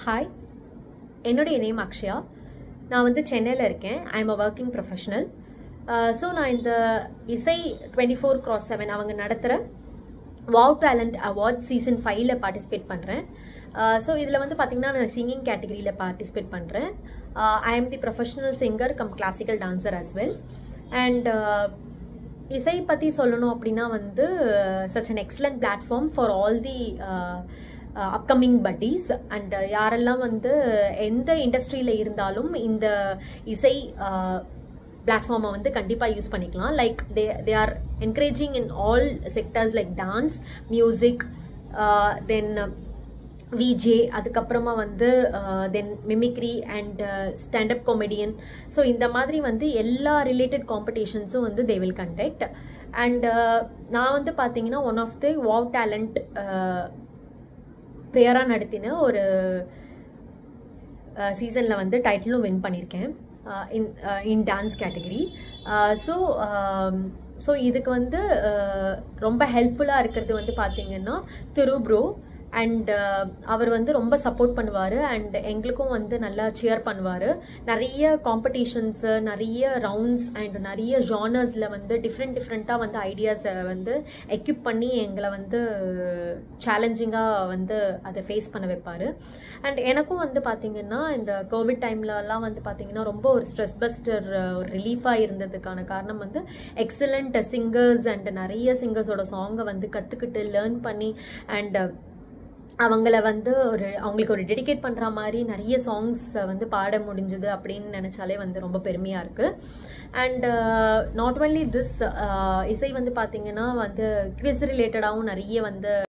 hi என்னுடைய name Akshaya நான் வந்து சென்னையில் இருக்கேன் I am a working professional so நான் இந்த Isai twenty four cross seven அவங்க நடத்துகிற வாவ் டேலண்ட் அவார்ட் சீசன் ஃபைவ்ல பார்ட்டிசிபேட் பண்ணுறேன் ஸோ இதில் வந்து பார்த்திங்கன்னா நான் சிங்கிங் கேட்டகரியில் பார்ட்டிசிபேட் பண்ணுறேன் I am the professional singer cum classical dancer as well and Isai பற்றி சொல்லணும் அப்படின்னா வந்து such an excellent platform for all the upcoming buddies and யாரெல்லாம் வந்து எந்த இண்டஸ்ட்ரியில் இருந்தாலும் இந்த இசை பிளாட்ஃபார்மை வந்து கண்டிப்பாக யூஸ் பண்ணிக்கலாம் like they they are encouraging in all sectors like dance music then VJ அதுக்கப்புறமா வந்து then mimicry and stand up comedian so இந்த மாதிரி வந்து எல்லா ரிலேட்டட் காம்படிஷன்ஸும் வந்து தே வில் கண்டக்ட் அண்ட் நான் வந்து பார்த்தீங்கன்னா one of the wow talent ப்ரேயராக நடத்தின ஒரு சீசனில் வந்து டைட்டிலும் வின் பண்ணியிருக்கேன் in in dance category so so இதுக்கு வந்து ரொம்ப ஹெல்ப்ஃபுல்லாக இருக்கிறது வந்து பார்த்தீங்கன்னா திரு ப்ரோ அண்ட் அவர் வந்து ரொம்ப சப்போர்ட் பண்ணுவார் அண்ட் எங்களுக்கும் வந்து நல்லா சியர் பண்ணுவார் நிறைய காம்படிஷன்ஸு நிறைய ரவுண்ட்ஸ் அண்ட் நிறைய ஜானர்ஸில் வந்து டிஃப்ரெண்ட் டிஃப்ரெண்ட்டாக வந்து ஐடியாஸை வந்து எக்யூப் பண்ணி எங்களை வந்து சேலஞ்சிங்காக வந்து அதை ஃபேஸ் பண்ண வைப்பார் அண்ட் எனக்கும் வந்து பார்த்திங்கன்னா இந்த கோவிட் டைம்லலாம் வந்து பார்த்திங்கன்னா ரொம்ப ஒரு ஸ்ட்ரெஸ் பஸ்டர் ஒரு ரிலீஃபாக இருந்ததுக்கான காரணம் வந்து எக்ஸலண்ட் சிங்கர்ஸ் அண்ட் நிறைய சிங்கர்ஸோட சாங்கை வந்து கற்றுக்கிட்டு லேர்ன் பண்ணி அண்ட் அவங்கள வந்து ஒரு அவங்களுக்கு ஒரு டெடிகேட் பண்ணுற மாதிரி நிறைய சாங்ஸ் வந்து பாட முடிஞ்சுது அப்படின்னு நினச்சாலே வந்து ரொம்ப பெருமையாக இருக்குது அண்ட் நாட் ஒன்லி திஸ் இசை வந்து பார்த்திங்கன்னா வந்து குவிஸ் ரிலேட்டடாகவும் நிறைய வந்து